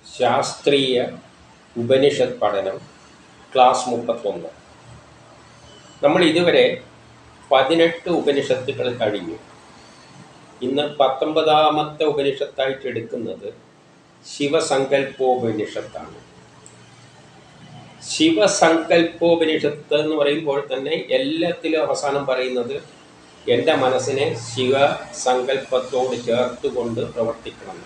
ശാസ്ത്രീയ ഉപനിഷത്ത് പഠനം ക്ലാസ് മുപ്പത്തൊന്ന് നമ്മൾ ഇതുവരെ പതിനെട്ട് ഉപനിഷത്തുകൾ കഴിഞ്ഞു ഇന്ന് പത്തൊമ്പതാമത്തെ ഉപനിഷത്തായിട്ട് എടുക്കുന്നത് ശിവസങ്കല്പോപനിഷത്താണ് ശിവസങ്കല്പോപനിഷത്ത് എന്ന് പറയുമ്പോൾ തന്നെ എല്ലാത്തിലും അവസാനം പറയുന്നത് എൻ്റെ മനസ്സിനെ ശിവസങ്കല്പത്തോട് ചേർത്തുകൊണ്ട് പ്രവർത്തിക്കണം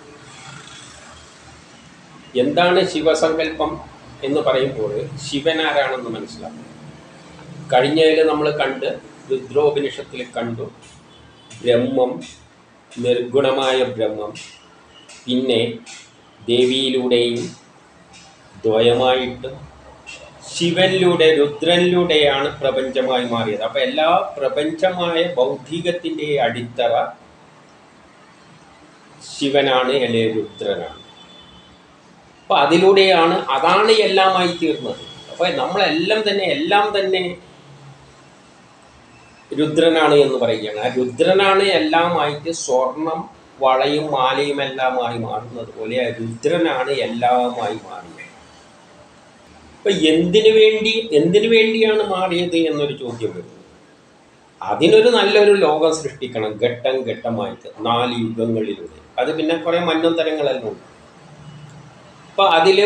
എന്താണ് ശിവസങ്കല്പം എന്ന് പറയുമ്പോൾ ശിവൻ ആരാണെന്ന് മനസ്സിലാക്കണം കഴിഞ്ഞതിൽ നമ്മൾ കണ്ട് രുദ്രോപനിഷത്തിൽ കണ്ടു ബ്രഹ്മം നിർഗുണമായ ബ്രഹ്മം പിന്നെ ദേവിയിലൂടെയും ദ്വയമായിട്ട് ശിവനിലൂടെ രുദ്രനിലൂടെയാണ് പ്രപഞ്ചമായി മാറിയത് അപ്പം എല്ലാ പ്രപഞ്ചമായ ബൗദ്ധികത്തിൻ്റെ അടിത്തറ ശിവനാണ് അല്ലെ രുദ്രനാണ് അപ്പം അതിലൂടെയാണ് അതാണ് എല്ലാമായി തീർന്നത് അപ്പോൾ നമ്മളെല്ലാം തന്നെ എല്ലാം തന്നെ രുദ്രനാണ് എന്ന് പറയുകയാണ് ആ രുദ്രനാണ് എല്ലാമായിട്ട് സ്വർണം വളയും മാലയും എല്ലാമായി മാറുന്നത് പോലെ ആ രുദ്രനാണ് എല്ലാമായി മാറിയത് അപ്പൊ എന്തിനു വേണ്ടി എന്തിനു വേണ്ടിയാണ് മാറിയത് എന്നൊരു ചോദ്യം വരുന്നു അതിനൊരു നല്ലൊരു ലോകം സൃഷ്ടിക്കണം ഘട്ടം ഘട്ടമായിട്ട് നാല് യുഗങ്ങളിലൂടെ അത് പിന്നെ കുറെ മന്വന്തരങ്ങളെല്ലാം ഉണ്ട് അപ്പൊ അതില്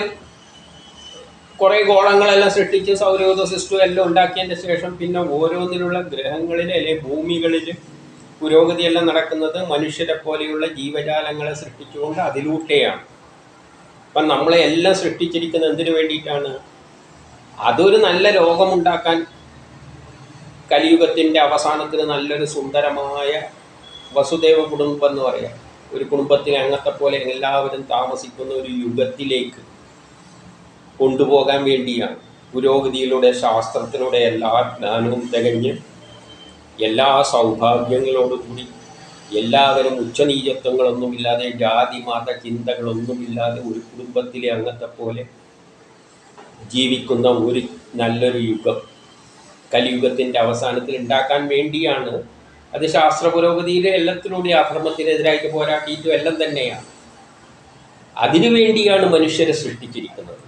കുറെ ഗോളങ്ങളെല്ലാം സൃഷ്ടിച്ച് സൗരയൂഥ സിസ്റ്റം എല്ലാം ഉണ്ടാക്കിയതിന്റെ ശേഷം പിന്നെ ഓരോന്നിലുള്ള ഗ്രഹങ്ങളിൽ അല്ലെ ഭൂമികളിൽ പുരോഗതിയെല്ലാം നടക്കുന്നത് മനുഷ്യരെ പോലെയുള്ള ജീവജാലങ്ങളെ സൃഷ്ടിച്ചുകൊണ്ട് അതിലൂടെയാണ് അപ്പം നമ്മളെ എല്ലാം സൃഷ്ടിച്ചിരിക്കുന്നത് എന്തിനു വേണ്ടിയിട്ടാണ് അതൊരു നല്ല ലോകമുണ്ടാക്കാൻ കലിയുഗത്തിൻ്റെ അവസാനത്തിന് നല്ലൊരു സുന്ദരമായ വസുദേവ കുടുംബം എന്ന് പറയാം ഒരു കുടുംബത്തിലെ അംഗത്തെ പോലെ എല്ലാവരും താമസിക്കുന്ന ഒരു യുഗത്തിലേക്ക് കൊണ്ടുപോകാൻ വേണ്ടിയാണ് പുരോഗതിയിലൂടെ ശാസ്ത്രത്തിലൂടെ എല്ലാ ജ്ഞാനവും തികഞ്ഞ് എല്ലാ സൗഭാഗ്യങ്ങളോടുകൂടി എല്ലാവരും ഉച്ചനീചത്വങ്ങളൊന്നുമില്ലാതെ ജാതി മത ചിന്തകളൊന്നുമില്ലാതെ ഒരു കുടുംബത്തിലെ അംഗത്തെ പോലെ ജീവിക്കുന്ന ഒരു നല്ലൊരു യുഗം കലിയുഗത്തിൻ്റെ അവസാനത്തിൽ ഉണ്ടാക്കാൻ വേണ്ടിയാണ് അത് ശാസ്ത്ര പുരോഗതിയിലെ എല്ലാത്തിലൂടെ അധർമ്മത്തിനെതിരായിട്ട് പോരാട്ടിയിട്ടും എല്ലാം തന്നെയാണ് അതിനു വേണ്ടിയാണ് മനുഷ്യരെ സൃഷ്ടിച്ചിരിക്കുന്നത്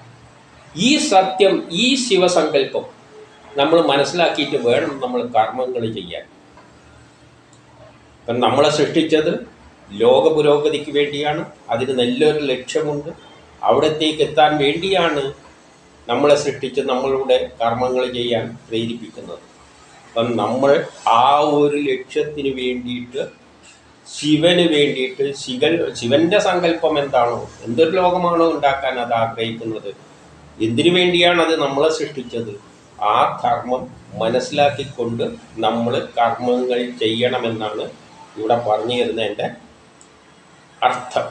ഈ സത്യം ഈ ശിവസങ്കല്പം നമ്മൾ മനസ്സിലാക്കിയിട്ട് വേണം നമ്മൾ കർമ്മങ്ങൾ ചെയ്യാൻ അപ്പം നമ്മളെ സൃഷ്ടിച്ചത് ലോക പുരോഗതിക്ക് വേണ്ടിയാണ് അതിന് നല്ലൊരു ലക്ഷ്യമുണ്ട് അവിടത്തേക്ക് എത്താൻ വേണ്ടിയാണ് നമ്മളെ സൃഷ്ടിച്ച് നമ്മളുടെ കർമ്മങ്ങൾ ചെയ്യാൻ പ്രേരിപ്പിക്കുന്നത് അപ്പം നമ്മൾ ആ ഒരു ലക്ഷ്യത്തിന് വേണ്ടിയിട്ട് ശിവന് വേണ്ടിയിട്ട് ശിവൻ ശിവന്റെ സങ്കല്പം എന്താണോ എന്തൊരു ലോകമാണോ ഉണ്ടാക്കാൻ അത് ആഗ്രഹിക്കുന്നത് എന്തിനു വേണ്ടിയാണ് അത് നമ്മളെ സൃഷ്ടിച്ചത് ആ ധർമ്മം മനസ്സിലാക്കിക്കൊണ്ട് നമ്മൾ കർമ്മങ്ങൾ ചെയ്യണമെന്നാണ് ഇവിടെ പറഞ്ഞു തരുന്നതിൻ്റെ അർത്ഥം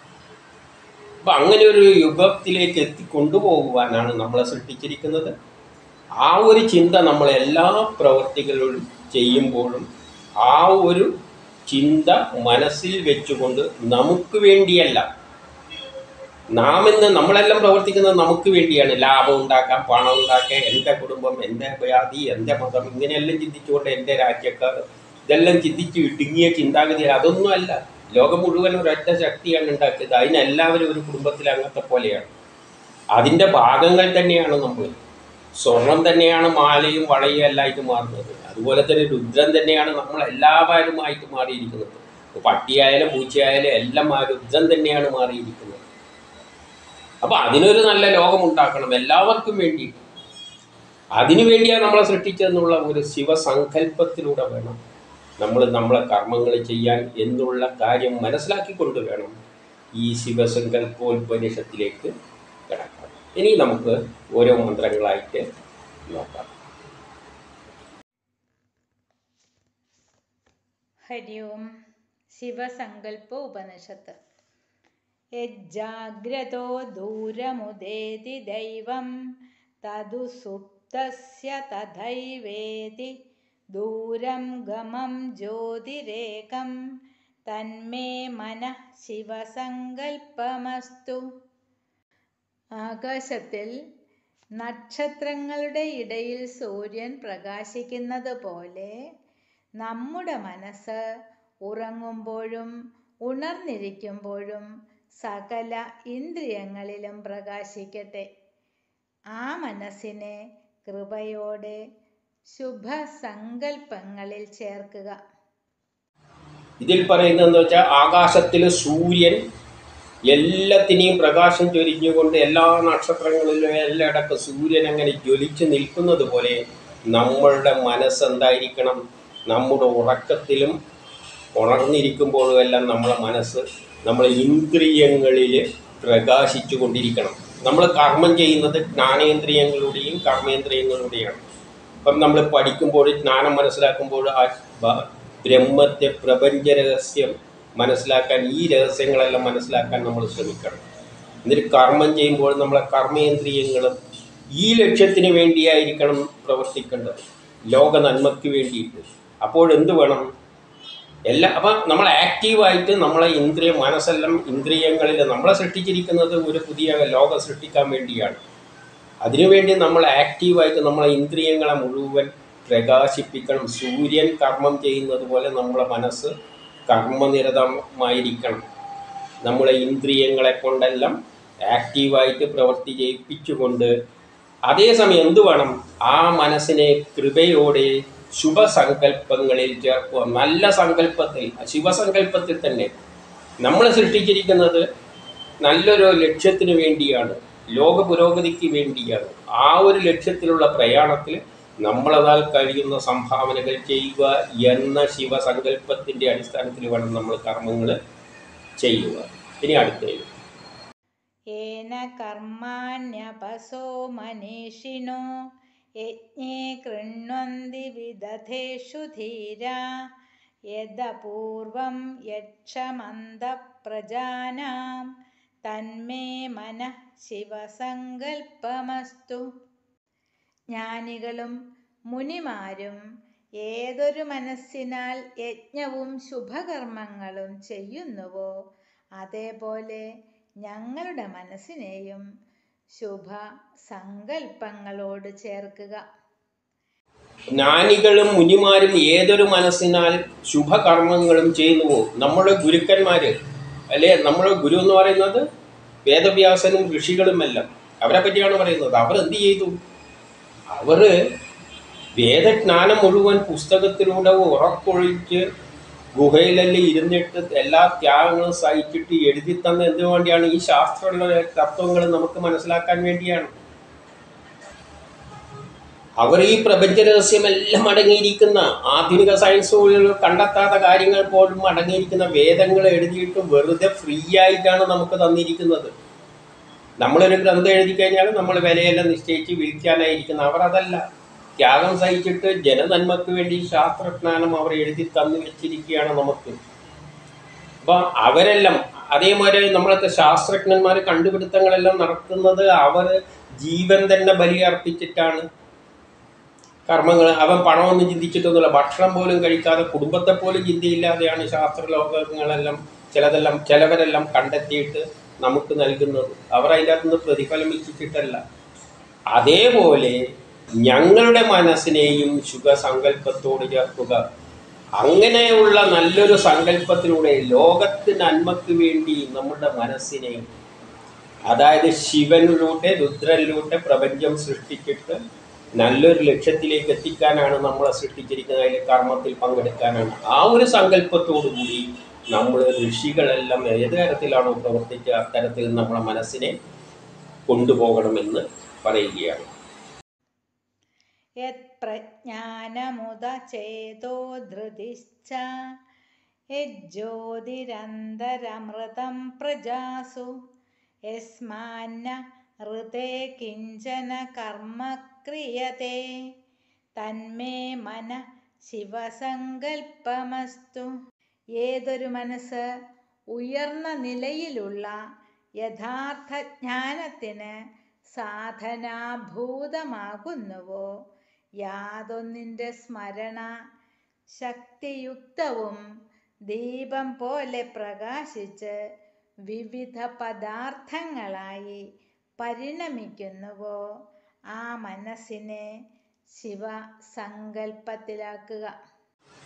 അപ്പം അങ്ങനെ ഒരു യുഗത്തിലേക്ക് എത്തി കൊണ്ടുപോകുവാനാണ് നമ്മളെ സൃഷ്ടിച്ചിരിക്കുന്നത് ആ ഒരു ചിന്ത നമ്മൾ എല്ലാ പ്രവൃത്തികളും ചെയ്യുമ്പോഴും ആ ഒരു ചിന്ത മനസ്സിൽ വെച്ചുകൊണ്ട് നമുക്ക് വേണ്ടിയല്ല നാം ഇന്ന് നമ്മളെല്ലാം പ്രവർത്തിക്കുന്നത് നമുക്ക് വേണ്ടിയാണ് ലാഭം ഉണ്ടാക്കാൻ പണം ഉണ്ടാക്കാൻ എൻ്റെ കുടുംബം എൻ്റെ ജാതി എൻ്റെ മതം ഇങ്ങനെയെല്ലാം ചിന്തിച്ചുകൊണ്ട് എൻ്റെ രാജ്യക്കാർ ഇതെല്ലാം ചിന്തിച്ച് ഇടുങ്ങിയ ചിന്താഗതി അതൊന്നുമല്ല ലോകം മുഴുവൻ ഒരൊറ്റ ശക്തിയാണ് ഉണ്ടാക്കിയത് അതിനെല്ലാവരും ഒരു കുടുംബത്തിലെ അംഗത്തെ പോലെയാണ് അതിൻ്റെ ഭാഗങ്ങൾ തന്നെയാണ് നമ്മൾ സ്വർണം തന്നെയാണ് മാലയും വളയും എല്ലായിട്ട് മാറുന്നത് അതുപോലെ തന്നെ രുദ്രൻ തന്നെയാണ് നമ്മൾ എല്ലാവരുമായിട്ട് മാറിയിരിക്കുന്നത് പട്ടിയായാലും പൂച്ചയായാലും എല്ലാം ആ രുദ്രൻ തന്നെയാണ് മാറിയിരിക്കുന്നത് അപ്പൊ അതിനൊരു നല്ല ലോകം ഉണ്ടാക്കണം എല്ലാവർക്കും വേണ്ടി അതിനു വേണ്ടിയാണ് നമ്മളെ സൃഷ്ടിച്ചതെന്നുള്ള ഒരു ശിവസങ്കല്പത്തിലൂടെ വേണം നമ്മൾ നമ്മളെ കർമ്മങ്ങൾ ചെയ്യാൻ എന്നുള്ള കാര്യം മനസ്സിലാക്കിക്കൊണ്ട് വേണം ഈ ശിവസങ്കല്പോത്പനിഷത്തിലേക്ക് കിടക്കാൻ ഇനി നമുക്ക് ഓരോ മന്ത്രങ്ങളായിട്ട് നോക്കാം ഹരി ഓം ശിവസങ്കല്പ ഉപനിഷത്ത് യജ്ജാഗ്രതോ ദൂരമുദേതി ദൈവം തതു സുപ്തസ്യ തഥൈവേതി ദൂരം ഗമം ജ്യോതിരേകം തന്മേ മനഃ ശിവസങ്കൽപ്പമസ്തു ആകാശത്തിൽ നക്ഷത്രങ്ങളുടെ ഇടയിൽ സൂര്യൻ പ്രകാശിക്കുന്നത് പോലെ നമ്മുടെ മനസ്സ് ഉറങ്ങുമ്പോഴും ഉണർന്നിരിക്കുമ്പോഴും സകല ഇന്ദ്രിയങ്ങളിലും പ്രകാശിക്കട്ടെ ആ മനസ്സിനെ കൃപയോടെ ശുഭസങ്കൽപ്പങ്ങളിൽ ചേർക്കുക ഇതിൽ പറയുന്നത് എന്താ വെച്ചാൽ ആകാശത്തിൽ സൂര്യൻ എല്ലാത്തിനെയും പ്രകാശം ചൊരിഞ്ഞുകൊണ്ട് എല്ലാ നക്ഷത്രങ്ങളിലും എല്ലായിടത്തും സൂര്യൻ അങ്ങനെ ജ്വലിച്ച് നിൽക്കുന്നത് പോലെ നമ്മളുടെ മനസ്സെന്തായിരിക്കണം നമ്മുടെ ഉറക്കത്തിലും ഉണർന്നിരിക്കുമ്പോഴും എല്ലാം നമ്മളെ മനസ്സ് നമ്മളെ ഇന്ദ്രിയങ്ങളിൽ പ്രകാശിച്ചു കൊണ്ടിരിക്കണം നമ്മൾ കർമ്മം ചെയ്യുന്നത് ജ്ഞാനേന്ദ്രിയങ്ങളുടെയും കർമ്മേന്ദ്രിയങ്ങളുടെയാണ് ഇപ്പം നമ്മൾ പഠിക്കുമ്പോൾ ജ്ഞാനം മനസ്സിലാക്കുമ്പോൾ ആ ബ- ബ്രഹ്മത്തെ പ്രപഞ്ച രഹസ്യം മനസ്സിലാക്കാൻ ഈ രഹസ്യങ്ങളെല്ലാം മനസ്സിലാക്കാൻ നമ്മൾ ശ്രമിക്കണം എന്നിട്ട് കർമ്മം ചെയ്യുമ്പോൾ നമ്മളെ കർമ്മേന്ദ്രിയങ്ങളും ഈ ലക്ഷ്യത്തിന് വേണ്ടിയായിരിക്കണം പ്രവർത്തിക്കേണ്ടത് ലോക നന്മയ്ക്ക് വേണ്ടിയിട്ട് അപ്പോഴെന്ത് വേണം എല്ലാ അപ്പം നമ്മൾ ആക്റ്റീവായിട്ട് നമ്മളെ ഇന്ദ്രിയ മനസ്സെല്ലാം ഇന്ദ്രിയങ്ങളിൽ നമ്മളെ സൃഷ്ടിച്ചിരിക്കുന്നത് ഒരു പുതിയ ലോകം സൃഷ്ടിക്കാൻ വേണ്ടിയാണ് അതിനുവേണ്ടി നമ്മൾ ആക്റ്റീവായിട്ട് നമ്മളെ ഇന്ദ്രിയങ്ങളെ മുഴുവൻ പ്രകാശിപ്പിക്കണം സൂര്യൻ കർമ്മം ചെയ്യുന്നത് പോലെ നമ്മളെ മനസ്സ് കർമ്മനിരതമായിരിക്കണം നമ്മളെ ഇന്ദ്രിയങ്ങളെ കൊണ്ടെല്ലാം ആക്റ്റീവായിട്ട് പ്രവൃത്തി ചെയ്യിപ്പിച്ചുകൊണ്ട് അതേസമയം എന്തു വേണം ആ മനസ്സിനെ കൃപയോടെ ശുഭസങ്കല്പങ്ങളിൽ ചേർക്കുക നല്ല സങ്കല്പത്തിൽ ശിവസങ്കല്പത്തിൽ തന്നെ നമ്മൾ സൃഷ്ടിച്ചിരിക്കുന്നത് നല്ലൊരു ലക്ഷ്യത്തിന് വേണ്ടിയാണ് ലോക പുരോഗതിക്ക് വേണ്ടിയാണ് ആ ഒരു ലക്ഷ്യത്തിലുള്ള പ്രയാണത്തിൽ നമ്മളതാൽ കഴിയുന്ന സംഭാവനകൾ ചെയ്യുക എന്ന ശിവസങ്കല്പത്തിൻ്റെ അടിസ്ഥാനത്തിൽ വേണം നമ്മൾ കർമ്മങ്ങൾ ചെയ്യുക ഇനി അടുത്തത് ഏന കർമാണ്യപസോ മനീഷിണോ യജ്ഞേ കൃണ്വന്തി വിദധേഷു ധീരാ യദപൂർവം യക്ഷമന്തപ്രജാനാം തന്മേ മനഃ ശിവസങ്കൽപ്പമസ്തു ജ്ഞാനികളും മുനിമാരും ഏതൊരു മനസ്സിനാൽ യജ്ഞവും ശുഭകർമ്മങ്ങളും ചെയ്യുന്നുവോ അതേപോലെ ഞങ്ങളുടെ മനസ്സിനെയും ശുഭ സങ്കൽപ്പങ്ങളോട് ചേർക്കുക ജ്ഞാനികളും മുനിമാരും ഏതൊരു മനസ്സിനാൽ ശുഭകർമ്മങ്ങളും ചെയ്യുന്നുവോ നമ്മുടെ ഗുരുക്കന്മാര് അല്ലെ നമ്മുടെ ഗുരു എന്ന് പറയുന്നത് വേദവ്യാസനും ഋഷികളുമെല്ലാം അവരെ പറ്റിയാണ് പറയുന്നത് അവർ എന്ത് ചെയ്തു അവര് വേദജ്ഞാനം മുഴുവൻ പുസ്തകത്തിലൂടെ ഉറക്കൊഴിച്ച് ഗുഹയിലെല്ലാം ഇരുന്നിട്ട് എല്ലാ ത്യാഗങ്ങളും സഹിച്ചിട്ട് എഴുതി തന്ന എന്തിനു വേണ്ടിയാണ് ഈ ശാസ്ത്ര തത്വങ്ങൾ നമുക്ക് മനസ്സിലാക്കാൻ വേണ്ടിയാണ് അവർ ഈ പ്രപഞ്ച രഹസ്യമെല്ലാം അടങ്ങിയിരിക്കുന്ന ആധുനിക സയൻസുകളിൽ കണ്ടെത്താത്ത കാര്യങ്ങൾ പോലും അടങ്ങിയിരിക്കുന്ന വേദങ്ങൾ എഴുതിയിട്ട് വെറുതെ ഫ്രീ ആയിട്ടാണ് നമുക്ക് തന്നിരിക്കുന്നത് നമ്മളൊരു ഗ്രന്ഥം എഴുതി കഴിഞ്ഞാൽ നമ്മൾ വിലയെല്ലാം നിശ്ചയിച്ച് വിൽക്കാനായിരിക്കുന്നത് അവർ അതല്ല ത്യാഗം സഹിച്ചിട്ട് ജനനന്മക്ക് വേണ്ടി ശാസ്ത്രജ്ഞാനം അവർ എഴുതി തന്നു വെച്ചിരിക്കുകയാണ് നമുക്ക് അപ്പൊ അവരെല്ലാം അതേമാതിരി നമ്മളത്തെ ശാസ്ത്രജ്ഞന്മാർ കണ്ടുപിടുത്തങ്ങളെല്ലാം നടത്തുന്നത് അവർ ജീവൻ തന്നെ ബലിയർപ്പിച്ചിട്ടാണ് കർമ്മങ്ങൾ അവൻ പണമൊന്നും ചിന്തിച്ചിട്ടൊന്നുമില്ല ഭക്ഷണം പോലും കഴിക്കാതെ കുടുംബത്തെ പോലും ചിന്തയില്ലാതെയാണ് ശാസ്ത്രലോകങ്ങളെല്ലാം ചിലതെല്ലാം ചിലവരെല്ലാം കണ്ടെത്തിയിട്ട് നമുക്ക് നൽകുന്നത് അവർ അതിൻ്റെ അകത്തുനിന്ന് പ്രതിഫലം ഇച്ഛിച്ചിട്ടല്ല അതേപോലെ ഞങ്ങളുടെ മനസ്സിനെയും ശുഭസങ്കല്പത്തോട് ചേർക്കുക അങ്ങനെയുള്ള നല്ലൊരു സങ്കല്പത്തിലൂടെ ലോകത്തിന് നന്മയ്ക്ക് വേണ്ടി നമ്മുടെ മനസ്സിനെ അതായത് ശിവനിലൂടെ രുദ്രനിലൂടെ പ്രപഞ്ചം സൃഷ്ടിച്ചിട്ട് നല്ലൊരു ലക്ഷ്യത്തിലേക്ക് എത്തിക്കാനാണ് നമ്മളെ സൃഷ്ടിച്ചിരിക്കുന്നത് അതിൽ കർമ്മത്തിൽ പങ്കെടുക്കാനാണ് ആ ഒരു സങ്കല്പത്തോടു കൂടി നമ്മൾ ഋഷികളെല്ലാം ഏത് തരത്തിലാണോ പ്രവർത്തിക്കുക അത്തരത്തിൽ നമ്മളെ മനസ്സിനെ കൊണ്ടുപോകണമെന്ന് പറയുകയാണ് യത്പ്രജ്ഞാനമുദ ചേതോ ധൃതിശ്ച യജ്ജ്യോതിരന്തരമൃതം പ്രജാസു യസ്മാന്ന ഋതേ കിഞ്ചന കർമ്മ ക്രിയത്തെ തന്മേ മന ശിവസങ്കൽപ്പമസ്തു ഏതൊരു മനസ്സ് ഉയർന്ന നിലയിലുള്ള യഥാർത്ഥ ജ്ഞാനത്തിന് സാധനാഭൂതമാകുന്നുവോ യാതൊന്നിൻ്റെ സ്മരണ ശക്തിയുക്തവും ദീപം പോലെ പ്രകാശിച്ച് വിവിധ പദാർത്ഥങ്ങളായി പരിണമിക്കുന്നുവോ ആ മനസ്സിനെ ശിവസങ്കൽപ്പത്തിലാക്കുക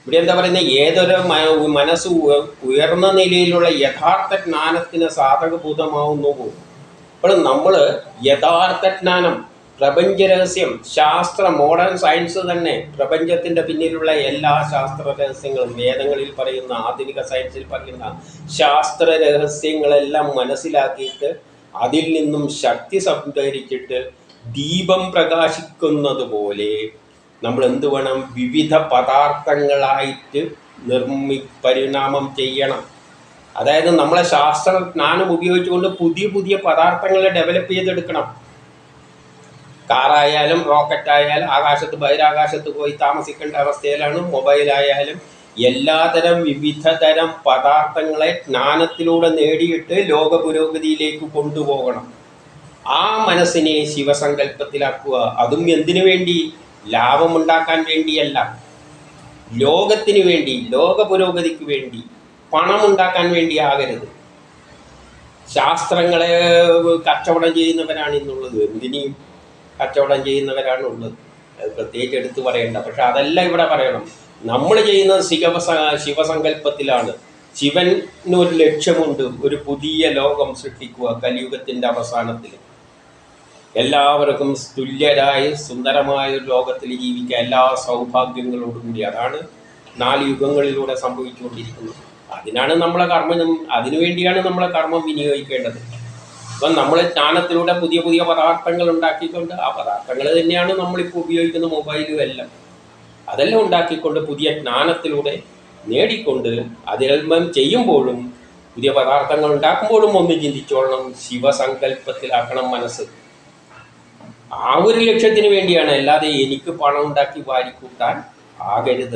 ഇവിടെ എന്താ പറയുന്നത് ഏതൊരു മ- മനസ്സ് ഉയ- ഉയർന്ന നിലയിലുള്ള യഥാർത്ഥ ജ്ഞാനത്തിന് സാധകഭൂതമാവുന്നുവോ അപ്പോൾ നമ്മൾ യഥാർത്ഥ ജ്ഞാനം പ്രപഞ്ച രഹസ്യം ശാസ്ത്ര മോഡേൺ സയൻസ് തന്നെ പ്രപഞ്ചത്തിൻ്റെ പിന്നിലുള്ള എല്ലാ ശാസ്ത്ര രഹസ്യങ്ങളും വേദങ്ങളിൽ പറയുന്ന ആധുനിക സയൻസിൽ പറയുന്ന ശാസ്ത്ര രഹസ്യങ്ങളെല്ലാം മനസ്സിലാക്കിയിട്ട് അതിൽ നിന്നും ശക്തി സംഭരിച്ചിട്ട് ദീപം പ്രകാശിക്കുന്നത് പോലെ നമ്മൾ എന്ത് വേണം വിവിധ പദാർത്ഥങ്ങളായിട്ട് നിർമ്മി പരിണാമം ചെയ്യണം അതായത് നമ്മളെ ശാസ്ത്ര ജ്ഞാനം ഉപയോഗിച്ചുകൊണ്ട് പുതിയ പുതിയ പദാർത്ഥങ്ങളെ ഡെവലപ്പ് ചെയ്തെടുക്കണം കാറായാലും റോക്കറ്റ് ആയാലും ആകാശത്ത് ബഹിരാകാശത്ത് പോയി താമസിക്കേണ്ട അവസ്ഥയിലാണ് മൊബൈലായാലും എല്ലാതരം വിവിധ തരം പദാർത്ഥങ്ങളെ ജ്ഞാനത്തിലൂടെ നേടിയിട്ട് ലോക പുരോഗതിയിലേക്ക് കൊണ്ടുപോകണം ആ മനസ്സിനെ ശിവസങ്കല്പത്തിലാക്കുക അതും എന്തിനു വേണ്ടി ലാഭമുണ്ടാക്കാൻ വേണ്ടിയല്ല ലോകത്തിന് വേണ്ടി ലോക പുരോഗതിക്ക് വേണ്ടി പണമുണ്ടാക്കാൻ വേണ്ടി ആകരുത് ശാസ്ത്രങ്ങളെ കച്ചവടം ചെയ്യുന്നവരാണ് ഇന്നുള്ളത് എന്തിനേയും കച്ചവടം ചെയ്യുന്നവരാണ് ഉള്ളത് അത് പ്രത്യേകിച്ച് എടുത്തു പറയണ്ട പക്ഷെ അതല്ല ഇവിടെ പറയണം നമ്മൾ ചെയ്യുന്നത് ശിവസ ശിവസങ്കല്പത്തിലാണ് ശിവന് ഒരു ലക്ഷ്യമുണ്ട് ഒരു പുതിയ ലോകം സൃഷ്ടിക്കുക കലിയുഗത്തിൻ്റെ അവസാനത്തിൽ എല്ലാവർക്കും തുല്യരായി സുന്ദരമായ ഒരു ലോകത്തിൽ ജീവിക്കുക എല്ലാ സൗഭാഗ്യങ്ങളോടും കൂടി അതാണ് നാല് യുഗങ്ങളിലൂടെ സംഭവിച്ചുകൊണ്ടിരിക്കുന്നത് അതിനാണ് നമ്മളെ കർമ്മം അതിനുവേണ്ടിയാണ് നമ്മളെ കർമ്മം വിനിയോഗിക്കേണ്ടത് അപ്പം നമ്മൾ ജ്ഞാനത്തിലൂടെ പുതിയ പുതിയ പദാർത്ഥങ്ങൾ ഉണ്ടാക്കിക്കൊണ്ട് ആ പദാർത്ഥങ്ങൾ തന്നെയാണ് നമ്മളിപ്പോൾ ഉപയോഗിക്കുന്ന മൊബൈലും എല്ലാം അതെല്ലാം ഉണ്ടാക്കിക്കൊണ്ട് പുതിയ ജ്ഞാനത്തിലൂടെ നേടിക്കൊണ്ട് അതിൽമം ചെയ്യുമ്പോഴും പുതിയ പദാർത്ഥങ്ങൾ ഉണ്ടാക്കുമ്പോഴും ഒന്ന് ചിന്തിച്ചോളണം ശിവസങ്കല്പത്തിലാക്കണം മനസ്സ് ആ ഒരു ലക്ഷ്യത്തിന് വേണ്ടിയാണ് അല്ലാതെ എനിക്ക് പണം ഉണ്ടാക്കി വാരിക്കൂട്ടാൻ ആകരുത്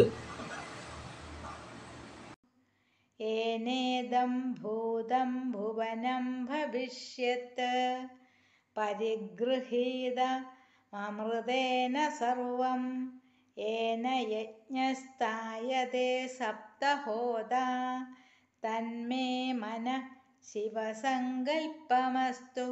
ഏനേദം ഭൂതം ഭുവനം ഭവിഷ്യത് പരിഗൃഹീത അമൃതേന സർവം ഏന യജ്ഞസ്ഥായതേ സപ്തഹോദ തന്മേ മന ശിവസങ്കൽപ്പമസ്തു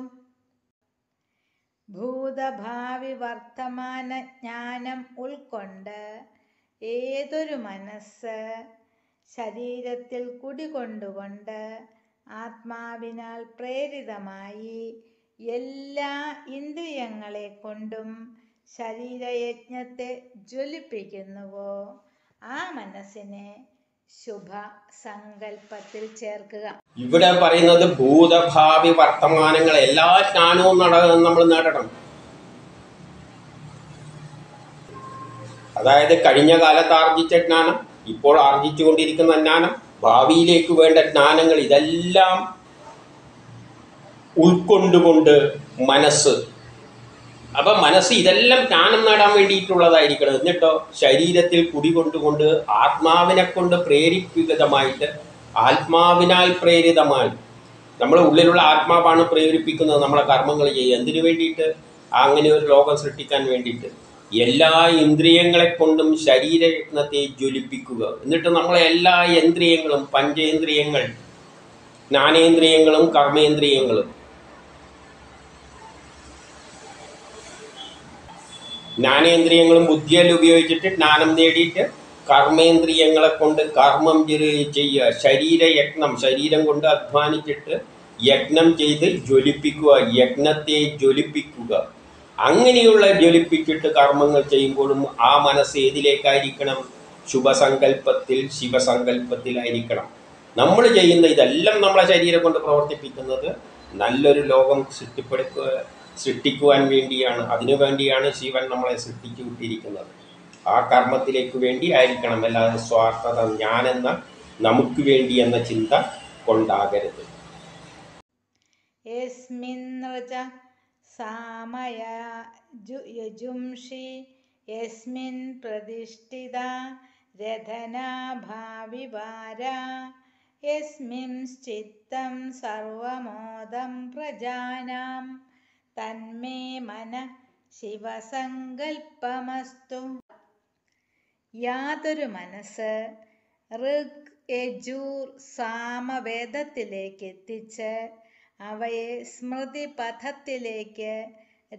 ഭൂതഭാവി വർത്തമാന ജ്ഞാനം ഉൾക്കൊണ്ട് ഏതൊരു മനസ്സ് ശരീരത്തിൽ കുടികൊണ്ടുകൊണ്ട് ആത്മാവിനാൽ പ്രേരിതമായി എല്ലാ ഇന്ദ്രിയങ്ങളെ കൊണ്ടും ശരീരയജ്ഞത്തെ ജ്വലിപ്പിക്കുന്നുവോ ആ മനസ്സിനെ ശുഭ സങ്കല്പത്തിൽ ചേർക്കുക ഇവിടെ പറയുന്നത് ഭൂതഭാവി വർത്തമാനങ്ങൾ എല്ലാ ജ്ഞാനവും നട നമ്മൾ നേടണം അതായത് കഴിഞ്ഞ കാലത്ത് ആർജിച്ച ജ്ഞാനം ഇപ്പോൾ ആർജിച്ചുകൊണ്ടിരിക്കുന്ന ജ്ഞാനം ഭാവിയിലേക്ക് വേണ്ട ജ്ഞാനങ്ങൾ ഇതെല്ലാം ഉൾക്കൊണ്ടുകൊണ്ട് മനസ്സ് അപ്പൊ മനസ്സ് ഇതെല്ലാം ജ്ഞാനം നേടാൻ വേണ്ടിയിട്ടുള്ളതായിരിക്കണം എന്നിട്ടോ ശരീരത്തിൽ കുടികൊണ്ടുകൊണ്ട് ആത്മാവിനെ കൊണ്ട് പ്രേരിപ്പിതമായിട്ട് ആത്മാവിനാൽ പ്രേരിതമായി നമ്മുടെ ഉള്ളിലുള്ള ആത്മാവാണ് പ്രേരിപ്പിക്കുന്നത് നമ്മളെ കർമ്മങ്ങൾ ചെയ്യുക എന്തിനു വേണ്ടിയിട്ട് അങ്ങനെ ഒരു ലോകം സൃഷ്ടിക്കാൻ വേണ്ടിയിട്ട് എല്ലാ ഇന്ദ്രിയങ്ങളെ കൊണ്ടും ശരീരയത്നത്തെ ജ്വലിപ്പിക്കുക എന്നിട്ട് നമ്മളെ എല്ലാ ഇന്ദ്രിയങ്ങളും പഞ്ചേന്ദ്രിയങ്ങൾ ജ്ഞാനേന്ദ്രിയങ്ങളും കർമ്മേന്ദ്രിയങ്ങളും ജ്ഞാനേന്ദ്രിയങ്ങളും ബുദ്ധിയെല്ലാം ഉപയോഗിച്ചിട്ട് ജ്ഞാനം നേടിയിട്ട് കർമ്മേന്ദ്രിയങ്ങളെ കൊണ്ട് കർമ്മം ചെയ്യ- ചെയ്യുക ശരീരയജ്ഞം ശരീരം കൊണ്ട് അധ്വാനിച്ചിട്ട് യജ്ഞം ചെയ്ത് ജ്വലിപ്പിക്കുക യജ്ഞത്തെ ജ്വലിപ്പിക്കുക അങ്ങനെയുള്ള ജ്വലിപ്പിച്ചിട്ട് കർമ്മങ്ങൾ ചെയ്യുമ്പോഴും ആ മനസ്സ് ഏതിലേക്കായിരിക്കണം ശുഭസങ്കല്പത്തിൽ ശിവസങ്കല്പത്തിലായിരിക്കണം നമ്മൾ ചെയ്യുന്ന ഇതെല്ലാം നമ്മളെ ശരീരം കൊണ്ട് പ്രവർത്തിപ്പിക്കുന്നത് നല്ലൊരു ലോകം സൃഷ്ടിപ്പെടുക്കുക സൃഷ്ടിക്കുവാൻ വേണ്ടിയാണ് അതിനു വേണ്ടിയാണ് ശിവൻ നമ്മളെ സൃഷ്ടിച്ചു വിട്ടിരിക്കുന്നത് ആ കർമ്മത്തിലേക്ക് വേണ്ടി ആയിരിക്കണം അല്ലാതെ സ്വാർത്ഥത ഞാനെന്ന നമുക്ക് വേണ്ടി എന്ന ചിന്ത കൊണ്ടാകരുത് യസ്മിന്നൃച സാമയ ജു- യജുംഷി യസ്മിൻ പ്രതിഷ്ഠിത രഥനാഭാവിവാര യസ്മിംശ്ചിത്തം സർവമോദം പ്രജാനാം തന്മേ മന ശിവസങ്കൽപ്പമസ്തു യാതൊരു മനസ്സ് ഋഗ് യജൂർ സാമവേദത്തിലേക്ക് എത്തിച്ച് അവയെ സ്മൃതിപഥത്തിലേക്ക്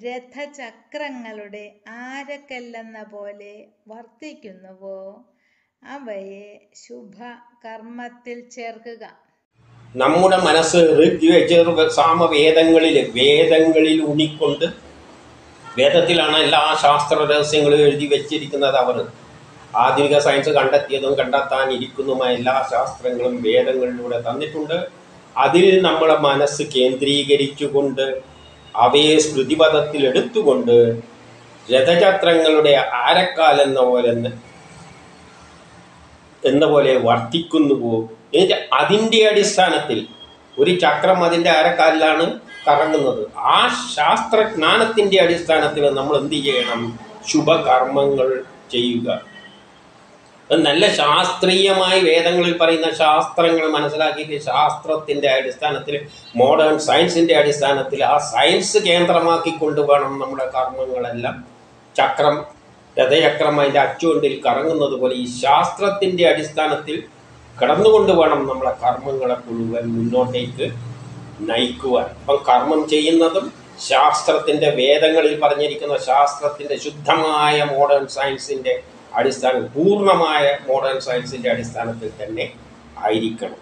രഥചക്രങ്ങളുടെ ആരക്കല്ലെന്ന പോലെ വർത്തിക്കുന്നുവോ അവയെ ശുഭ കർമ്മത്തിൽ ചേർക്കുക നമ്മുടെ മനസ്സ് ഋഗ്യജുർ സാമവേദങ്ങളിൽ വേദങ്ങളിൽ ഊന്നിക്കൊണ്ട് വേദത്തിലാണ് എല്ലാ ശാസ്ത്ര രഹസ്യങ്ങളും എഴുതി വെച്ചിരിക്കുന്നത് അവർ ആധുനിക സയൻസ് കണ്ടെത്തിയതും കണ്ടെത്താനിരിക്കുന്നതുമായ എല്ലാ ശാസ്ത്രങ്ങളും വേദങ്ങളിലൂടെ തന്നിട്ടുണ്ട് അതിൽ നമ്മളെ മനസ്സ് കേന്ദ്രീകരിച്ചുകൊണ്ട് അവയെ സ്മൃതിപഥത്തിൽ എടുത്തുകൊണ്ട് രഥചക്രങ്ങളുടെ ആരക്കാൽ എന്ന പോലെ എന്ന പോലെ വർത്തിക്കുന്നുവോ എന്നിട്ട് അതിൻ്റെ അടിസ്ഥാനത്തിൽ ഒരു ചക്രം അതിൻ്റെ അരക്കാലിലാണ് കറങ്ങുന്നത് ആ ശാസ്ത്രജ്ഞാനത്തിൻ്റെ അടിസ്ഥാനത്തിൽ നമ്മൾ എന്ത് ചെയ്യണം ശുഭകർമ്മങ്ങൾ ചെയ്യുക അത് നല്ല ശാസ്ത്രീയമായി വേദങ്ങളിൽ പറയുന്ന ശാസ്ത്രങ്ങൾ മനസ്സിലാക്കിയിട്ട് ശാസ്ത്രത്തിൻ്റെ അടിസ്ഥാനത്തിൽ മോഡേൺ സയൻസിൻ്റെ അടിസ്ഥാനത്തിൽ ആ സയൻസ് കേന്ദ്രമാക്കിക്കൊണ്ട് വേണം നമ്മുടെ കർമ്മങ്ങളെല്ലാം ചക്രം രഥചക്രം അതിൻ്റെ അച്ചുകൊണ്ടിൽ കറങ്ങുന്നത് പോലെ ഈ ശാസ്ത്രത്തിൻ്റെ അടിസ്ഥാനത്തിൽ കടന്നുകൊണ്ട് വേണം നമ്മളെ കർമ്മങ്ങളെ മുഴുവൻ മുന്നോട്ടേക്ക് നയിക്കുവാൻ അപ്പം കർമ്മം ചെയ്യുന്നതും ശാസ്ത്രത്തിൻ്റെ വേദങ്ങളിൽ പറഞ്ഞിരിക്കുന്ന ശാസ്ത്രത്തിൻ്റെ ശുദ്ധമായ മോഡേൺ സയൻസിൻ്റെ അടിസ്ഥാനം പൂർണ്ണമായ മോഡേൺ സയൻസിൻ്റെ അടിസ്ഥാനത്തിൽ തന്നെ ആയിരിക്കണം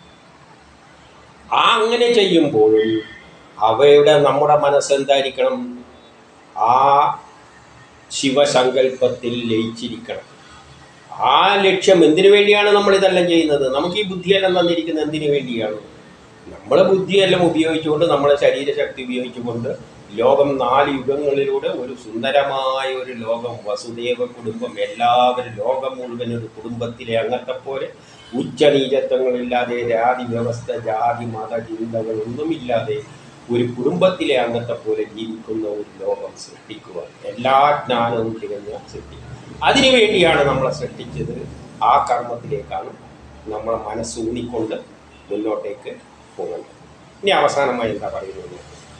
ആ അങ്ങനെ ചെയ്യുമ്പോഴും അവയുടെ നമ്മുടെ മനസ്സെന്തായിരിക്കണം ആ ശിവസങ്കല്പത്തിൽ ലയിച്ചിരിക്കണം ആ ലക്ഷ്യം എന്തിനു വേണ്ടിയാണ് നമ്മൾ ഇതെല്ലാം ചെയ്യുന്നത് നമുക്ക് ഈ ബുദ്ധിയെല്ലാം തന്നിരിക്കുന്നത് എന്തിനു വേണ്ടിയാണ് നമ്മളെ ബുദ്ധിയെല്ലാം ഉപയോഗിച്ചുകൊണ്ട് നമ്മളെ ശരീരശക്തി ഉപയോഗിച്ചുകൊണ്ട് ലോകം നാല് യുഗങ്ങളിലൂടെ ഒരു സുന്ദരമായ ഒരു ലോകം വസുദേവ കുടുംബം എല്ലാവരും ലോകം മുഴുവൻ ഒരു കുടുംബത്തിലെ അംഗത്തെ പോലെ ഉച്ചനീചത്വങ്ങളില്ലാതെ ജാതി വ്യവസ്ഥ ജാതി മത ചിന്തകളൊന്നുമില്ലാതെ ഒരു കുടുംബത്തിലെ അംഗത്തെ പോലെ ജീവിക്കുന്ന ഒരു ലോകം സൃഷ്ടിക്കുക എല്ലാ ജ്ഞാനവും തികഞ്ഞ സൃഷ്ടിക്കുക അതിനു വേണ്ടിയാണ് നമ്മളെ സൃഷ്ടിച്ചത് ആ കർമ്മത്തിലേക്കാണ് നമ്മളെ മനസ്സൂന്നിക്കൊണ്ട് മുന്നോട്ടേക്ക് പോകേണ്ടത് ഇനി അവസാനമായി എന്താ പറയുന്നത്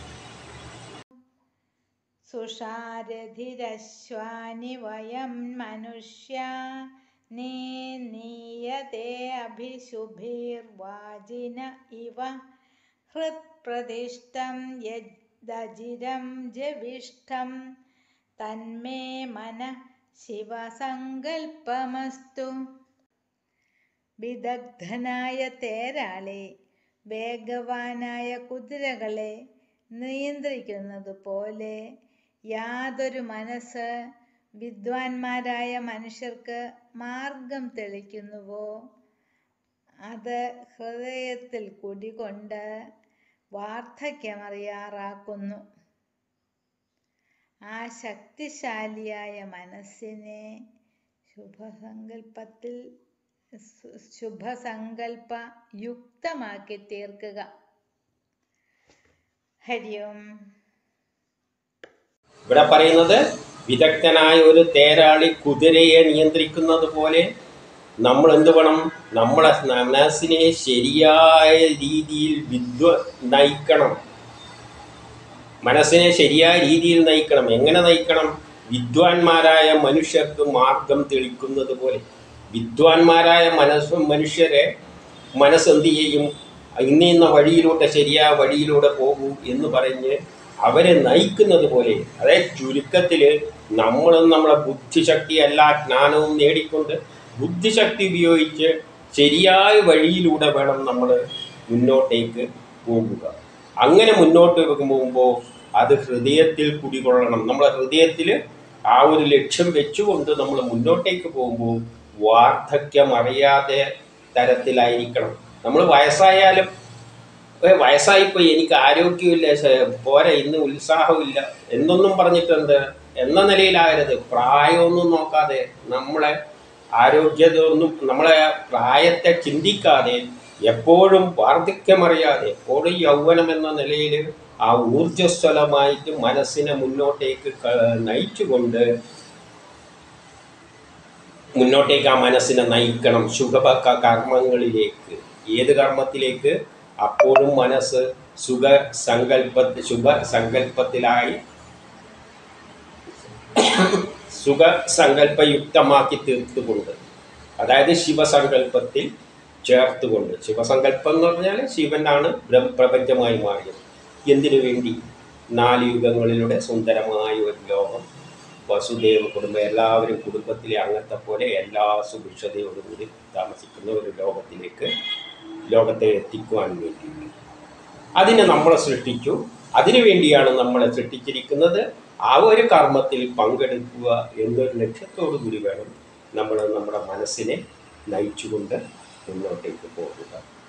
സുഷാരഥിരശ്വാനി വയം മനുഷ്യ നീ നീയതേ അഭിശുഭിർവാജിന ഇവ ഹൃത്പ്രതിഷ്ഠം യജിരം ജവിഷ്ഠം തന്മേ മന ശിവസങ്കൽപ്പമസ്തു വിദഗ്ധനായ തേരാളെ വേഗവാനായ കുതിരകളെ നിയന്ത്രിക്കുന്നത് പോലെ യാതൊരു മനസ്സ് വിദ്വാൻമാരായ മനുഷ്യർക്ക് മാർഗം തെളിക്കുന്നുവോ അത് ഹൃദയത്തിൽ കുടികൊണ്ട് വാർദ്ധക്യമറിയാറാക്കുന്നു ആ ശക്തിശാലിയായ മനസ്സിനെ ശുഭസങ്കല്പത്തിൽ സു- ശുഭസങ്കല്പ യുക്തമാക്കി തീർക്കുക ഹരി ഓം ഇവിടെ പറയുന്നത് വിദഗ്ധനായ ഒരു തേരാളി കുതിരയെ നിയന്ത്രിക്കുന്നത് പോലെ നമ്മൾ എന്ത് വേണം നമ്മളെ മനസ്സിനെ ശരിയായ രീതിയിൽ വിദ്വ നയിക്കണം മനസ്സിനെ ശരിയായ രീതിയിൽ നയിക്കണം എങ്ങനെ നയിക്കണം വിദ്വാൻമാരായ മനുഷ്യർക്ക് മാർഗം തെളിക്കുന്നത് പോലെ വിദ്വാൻമാരായ മനസ്സ് മനുഷ്യരെ മനസ്സെന്ത് ചെയ്യും ഇന്ന ഇന്ന വഴിയിലൂടെ ശരിയായ വഴിയിലൂടെ പോകൂ എന്ന് പറഞ്ഞ് അവരെ നയിക്കുന്നത് പോലെ അതായത് ചുരുക്കത്തിൽ നമ്മളും നമ്മളെ ബുദ്ധിശക്തി എല്ലാ ജ്ഞാനവും നേടിക്കൊണ്ട് ബുദ്ധിശക്തി ഉപയോഗിച്ച് ശരിയായ വഴിയിലൂടെ വേണം നമ്മൾ മുന്നോട്ടേക്ക് പോകുക അങ്ങനെ മുന്നോട്ട് പോകുമ്പോൾ അത് ഹൃദയത്തിൽ കുടികൊള്ളണം നമ്മളെ ഹൃദയത്തിൽ ആ ഒരു ലക്ഷ്യം വെച്ചുകൊണ്ട് നമ്മൾ മുന്നോട്ടേക്ക് പോകുമ്പോൾ വാർദ്ധക്യം അറിയാതെ തരത്തിലായിരിക്കണം നമ്മൾ വയസ്സായാലും ഏ, വയസ്സായിപ്പോയി എനിക്ക് ആരോഗ്യമില്ല ശ- പോരെ ഇന്ന് ഉത്സാഹമില്ല എന്നൊന്നും പറഞ്ഞിട്ടുണ്ട് എന്ന നിലയിലാകരുത് പ്രായമൊന്നും നോക്കാതെ നമ്മളെ ആരോഗ്യതൊന്നും നമ്മളെ പ്രായത്തെ ചിന്തിക്കാതെ എപ്പോഴും വാർദ്ധക്യമറിയാതെ എപ്പോഴും യൗവനം എന്ന നിലയിൽ ആ ഊർജ്ജസ്വലമായിട്ട് മനസ്സിനെ മുന്നോട്ടേക്ക് ക- നയിച്ചുകൊണ്ട് മുന്നോട്ടേക്ക് ആ മനസ്സിനെ നയിക്കണം ശുഭ കർമ്മങ്ങളിലേക്ക് ഏത് കർമ്മത്തിലേക്ക് അപ്പോഴും മനസ്സ് സുഖ സങ്കല്പ ശുഭ സങ്കല്പത്തിലായി സുഖ സങ്കല്പയുക്തമാക്കി തീർത്തുകൊണ്ട് അതായത് ശിവസങ്കല്പത്തിൽ ചേർത്തുകൊണ്ട് ശിവസങ്കല്പം എന്ന് പറഞ്ഞാൽ ശിവനാണ് ബ്രഹ്മ പ്രപഞ്ചമായി മാറിയത് എന്തിനു വേണ്ടി നാല് യുഗങ്ങളിലൂടെ സുന്ദരമായ ഒരു ലോകം വസുദേവ കുടുംബം എല്ലാവരും കുടുംബത്തിലെ അംഗത്തെ പോലെ എല്ലാ സുഭിക്ഷതയോടും കൂടി താമസിക്കുന്ന ഒരു ലോകത്തിലേക്ക് ലോകത്തെ എത്തിക്കുവാൻ വേണ്ടിയിട്ട് അതിനെ നമ്മളെ സൃഷ്ടിച്ചു അതിനു വേണ്ടിയാണ് നമ്മളെ സൃഷ്ടിച്ചിരിക്കുന്നത് ആ ഒരു കർമ്മത്തിൽ പങ്കെടുക്കുക എന്നൊരു ലക്ഷ്യത്തോടു കൂടി വേണം നമ്മൾ നമ്മുടെ മനസ്സിനെ നയിച്ചുകൊണ്ട് മുന്നോട്ടേക്ക് പോകുക